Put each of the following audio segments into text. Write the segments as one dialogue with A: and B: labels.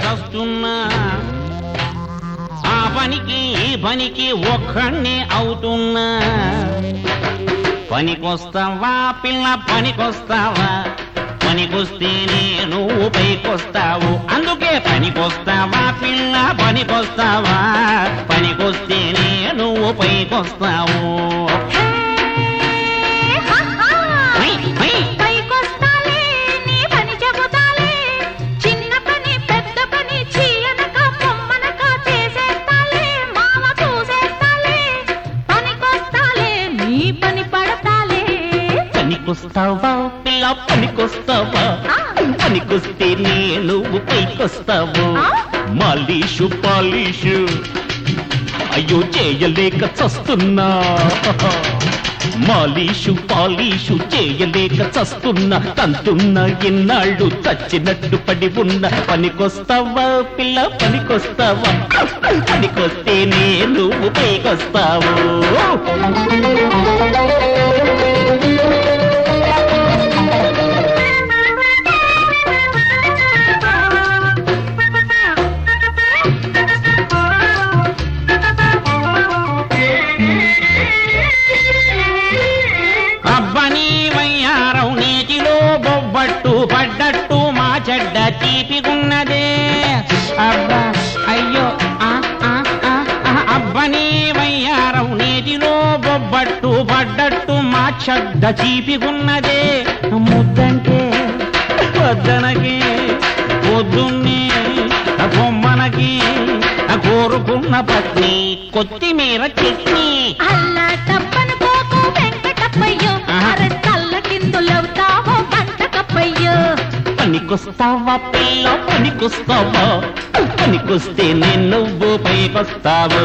A: చస్తున్నా ఆ పనికి ఈ పనికి ఒక్కడినే అవుతున్నా పనికొస్తావా పిల్ల పనికొస్తావా పనికొస్తేనే నువ్వు పైకొస్తావు అందుకే పనికొస్తావా పిల్ల పనికొస్తావా పనికొస్తేనే నువ్వు పైకొస్తావు హై, హై.
B: పైకొస్తాలే నీ పని చెబుతాలే చిన్న పని పెద్ద పని చీయనక పొమ్మనక చేసేస్తాలే మామ చూసేస్తాలే పనికొస్తాలే నీ పని పడతాలే
A: పనికొస్తావా పిల్ల పనికొస్తావా పనికొస్తే నేను పైకొస్తావు
B: ఆ?
A: మాలీషు పాలీషు అయ్యో చేయలేక చస్తున్నా మాలీషు పాలీషు చేయలేక చస్తున్నా తంతున్నా ఇన్నాళ్ళు చచ్చినట్టు పడి ఉన్న పనికొస్తావా పిల్ల పనికొస్తావా పనికొస్తే నేను పైకొస్తావు అబ్బని వయ్యారం నీటిలో బొబ్బట్టు పడ్డట్టు మా చెడ్డ తీపిగున్నదే అబ్బా అయ్యో ఆ, ఆ, ఆ, ఆ, అబ్బని వయ్యారం నీటిలో బొబ్బట్టు పడ్డట్టు మా చెడ్డ తీపిగున్నదే ముద్దంటే వద్దనకి పొద్దున్నే బొమ్మనకి కోరుకున్న పత్ని కొత్తిమీర చట్నీ
B: అల్లా తప్పను పోకు వెంకటప్పయ్యో
A: ఆహా.
B: అరే తల్ల కిందులవుతావో పంటకప్పయ్యో
A: పనికొస్తావా పిల్ల పనికొస్తావా పనికొస్తే నేను నువ్వు పైకొస్తావు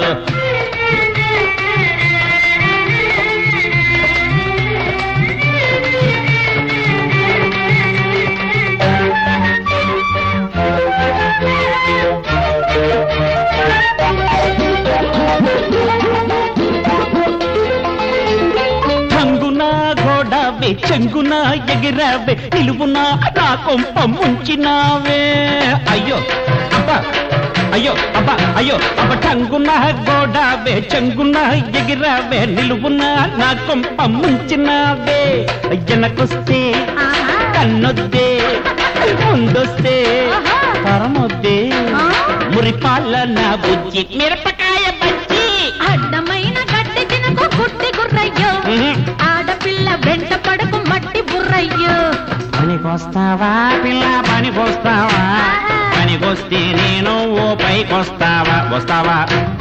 A: రంగున గోడవే చెంగున ఎగిరావే నిలువున నా కొంప ముంచినావే అయ్యో అబ్బా అయ్యో అబ్బా అయ్యో అబ్బ టంగున గోడవే చెంగున ఎగిరావే నిలువున నా కొంప ముంచినావే వెనకొస్తే
B: ఆహా.
A: కన్నొద్దే ముందొస్తే
B: ఆహా.
A: పరమొద్దే
B: ఆ?
A: మురిపాల నా బుజ్జి మిరపకాయ బజ్జి
B: అడ్డమైన గడ్డి తినకు గుడ్డి గుర్రయ్యో
A: ఉహు.
B: ఆడపిల్ల వెంట పడకు మట్టి బుర్రయ్యో
A: పనికొస్తావా పిల్ల పనికొస్తావా పనికొస్తే నేను ఓ పైకొస్తావా వస్తావా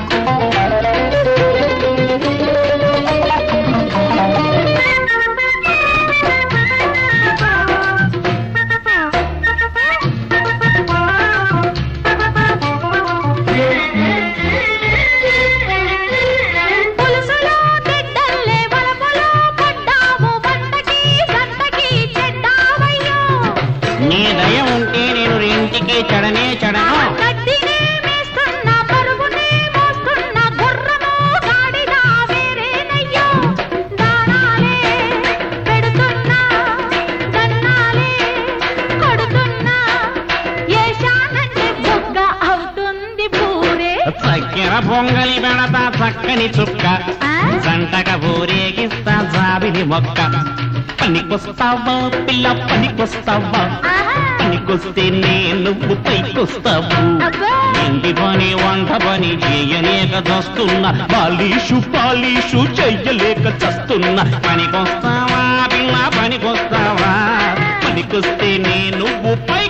B: పులుసులో తిడ్డల్లే వలపులో పడ్డావు వంటకి సంతకి చెడ్డావయ్యో
A: నీ దయ ఉంటే నేను ఇంటికి చెడనే చెడను
B: గడ్డినే మేస్తున్నా పరుగునే మోస్తున్నా గుర్రము గాడిద వేరేనయ్యో దానాలే పెడుతున్నా దన్నాలే కొడుతున్నా ఏశానంటే బుగ్గ అవుతుంది పూరే
A: చక్కెర పొంగలి పెడతా చక్కని చుక్క
B: ఆ?
A: సంటక ఊరేగిస్తా జాబిలి మొక్క పనికొస్తావా పిల్ల పనికొస్తావా
B: ఆహా.
A: పనికొస్తే నేను పైకొస్తావు
B: అబ్బా.
A: ఇంటి పని వంట పని చేయలేక చస్తున్నా పాలీషు పాలీషు చెయ్యలేక చస్తున్నా పనికొస్తావా పిల్ల పనికొస్తావా పనికొస్తే నేను పై